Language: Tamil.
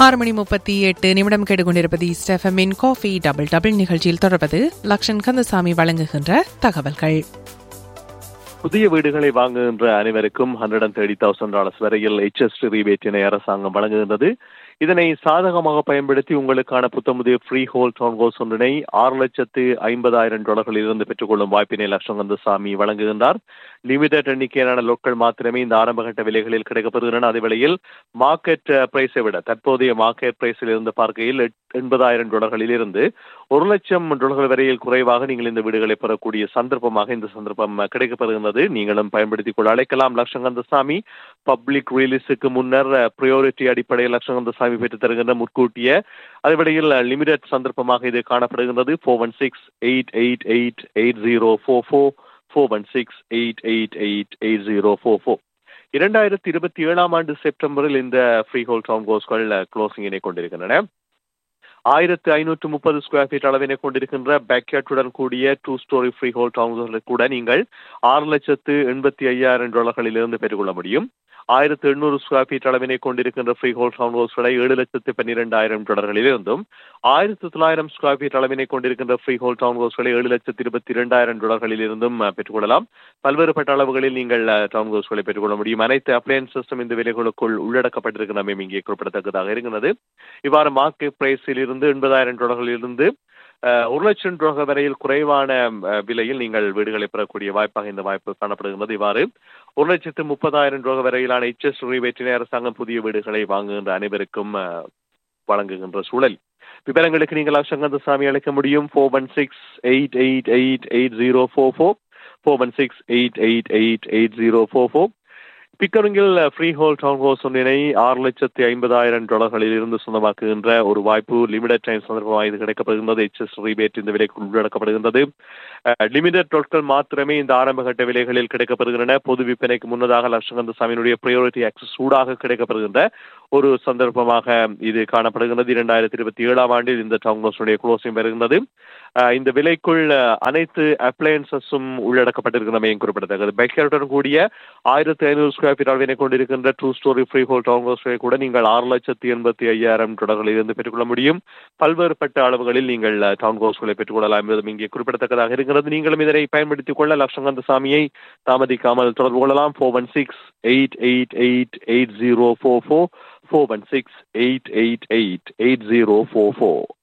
ஆறு மணி முப்பத்தி எட்டு நிமிடம் கேட்டுக்கொண்டிருப்பது ஸ்டெஃபமின் காஃபி டபுள் டபுள் நிகழ்ச்சியில் தொடர்வது லக்ஷன் கந்தசாமி வழங்குகின்ற தகவல்கள் புதிய வீடுகளை வாங்குகின்ற அனைவருக்கும் hundred and thirty thousand dollars வரையில் ஹெச்எஸ் ரீபேட்டினை அரசாங்கம் வழங்குகின்றது இதனை சாதகமாக பயன்படுத்தி உங்களுக்கான புத்தமுதிய ஃப்ரீ ஹோல் டவுன் ஹோஸ் ஒன்றினை ஆறு லட்சத்து ஐம்பதாயிரம் டாலர்களில் இருந்து பெற்றுக்கொள்ளும் வாய்ப்பினை லட்சங்கந்தசாமி வழங்குகின்றார் லிமிடெட் எண்ணிக்கையிலான லோக்கள் மாத்திரமே இந்த ஆரம்பகட்ட விலைகளில் கிடைக்கப்படுகின்றன அதே வேளையில் மார்க்கெட் பிரைஸை விட தற்போதைய மார்க்கெட் பிரைஸில் இருந்து பார்க்கையில் எண்பதாயிரம் டாலர்களில் இருந்து ஒரு லட்சம் டாலர்கள் வரையில் குறைவாக நீங்கள் இந்த வீடுகளை பெறக்கூடிய சந்தர்ப்பமாக இந்த சந்தர்ப்பம் கிடைக்கப்படுகின்றது நீங்களும் பயன்படுத்திக் கொள்ள அழைக்கலாம் லட்சங்கந்தசாமி பப்ளிக் ரிலீஸுக்கு முன்னர் ப்ரியோரிட்டி அடிப்படையில் லட்சங்கந்தசாமி பெற்று தருகின்ற முற்கூட்டிய அதேவேளையில் லிமிடெட் சந்தர்ப்பமாக இது காணப்படுகின்றது four one six eight eight eight eight zero four four four one six eight eight eight eight zero four four இரண்டாயிரத்தி இருபத்தி ஏழாம் ஆண்டு செப்டம்பரில் இந்த ஃப்ரீ ஹோல் டவுன் கோஸ்கள் க்ளோசிங்கினை கொண்டிருக்கின்றன ஆயிரத்து ஐநூற்று முப்பது ஸ்கொயர் ஃபீட் அளவினை கொண்டிருக்கின்ற பேக்யார்டுடன் கூடிய டூ ஸ்டோரி ஃப்ரீ ஹோல் டவுன்களை கூட நீங்கள் ஆறு லட்சத்து எண்பத்தி ஐயாயிரம் டாலர்களிலிருந்து பெற்றுக்கொள்ள முடியும் ஆயிரத்து எண்ணூறு ஸ்கொயர் ஃபீட் அளவினை கொண்டிருக்கின்ற ஃப்ரீ ஹோல் டவுன் ஹவுஸ்களை ஏழு லட்சத்து பன்னிரெண்டாயிரம் டாலர்களிலிருந்தும் ஆயிரத்து தொள்ளாயிரம் ஸ்கொயர் ஃபீட் அளவினை கொண்டிருக்கின்ற ஃப்ரீ ஹோல் டவுன் ஹவுஸ்களை ஏழு லட்சத்து இருபத்தி இரண்டாயிரம் டாலர்களிலிருந்தும் பெற்றுக்கொள்ளலாம் பல்வேறுபட்ட அளவுகளில் நீங்கள் டவுன் ஹவுஸ்களை பெற்றுக்கொள்ள முடியும் அனைத்து அப்ளையன்ஸ் சிஸ்டம் இந்த விலைகளுக்குள் உள்ளடக்கப்பட்டிருக்கின்றமை இங்கே குறிப்பிடத்தக்கதாக இருக்கிறது இவ்வாறு மார்க்கெட் பிரைஸில் இருந்து எண்பதாயிரம் டாலர்களில் இருந்து ஒரு லட்சம் டாலர் வரையில் குறைவான விலையில் நீங்கள் வீடுகளை பெறக்கூடிய வாய்ப்பாக இந்த வாய்ப்பு காணப்படுகின்றது இவ்வாறு ஒரு லட்சத்து முப்பதாயிரம் டாலர் வரையிலான எச்எஸ் ரீவேற்றினை அரசாங்கம் புதிய வீடுகளை வாங்குகின்ற அனைவருக்கும் வழங்குகின்ற சூழல் விவரங்களுக்கு நீங்கள் சங்கந்தசாமி அழைக்க முடியும் four one six eight eight eight eight zero four four four one six eight eight eight eight zero four four பிக்கரிங்கில் ஃப்ரீ ஹோல் டவுன் ஹோஸ் ஒன்றினை ஆறு லட்சத்தி ஐம்பதாயிரம் டாலர்களில் இருந்து சொந்தமாக்குகின்ற ஒரு வாய்ப்பு லிமிடெட் டைம் சந்தர்ப்பமாக இது கிடைக்கப்படுகின்றது எச்எஸ் ரீபேட் இந்த விலைக்கு உள்ளடக்கப்படுகின்றது லிமிடெட் பொருட்கள் மாத்திரமே இந்த ஆரம்பகட்ட விலைகளில் கிடைக்கப்படுகின்றன பொது விற்பனைக்கு முன்னதாக லட்சங்கந்த சாமியினுடைய ப்ரையாரிட்டி ஆக்சஸ் சூடாக கிடைக்கப்படுகின்ற ஒரு சந்தர்ப்பமாக இது காணப்படுகின்றது இரண்டாயிரத்தி இருபத்தி ஏழாம் ஆண்டில் இந்த டவுன் ஹவுஸுடைய க்ளோசிங் வருகின்றது இந்த விலைக்குள் அனைத்து அப்ளையன்சஸும் உள்ளடக்கப்பட்டிருக்கிறமையும் குறிப்பிடத்தக்கது பைக்கருடன் கூடிய ஆயிரத்தி ஐநூறு ஸ்கொயர் ஃபீட் அளவினை கொண்டிருக்கின்ற two storey freehold town ஹவுஸை கூட நீங்கள் ஆறு லட்சத்தி எண்பத்தி ஐயாயிரம் தொடர்களில் இருந்து பெற்றுக்கொள்ள முடியும் பல்வேறுபட்ட அளவுகளில் நீங்கள் டவுன் ஹவுஸ்களை பெற்றுக்கொள்ளலாம் என்பதும் இங்கே குறிப்பிடத்தக்கதாக இருக்கிறது நீங்களும் இதனை பயன்படுத்திக் கொள்ள லட்சங்கந்த சாமியை தாமதிக்காமல் தொடர்பு கொள்ளலாம் four one six eight eight eight eight zero four four four one six eight eight eight eight zero four four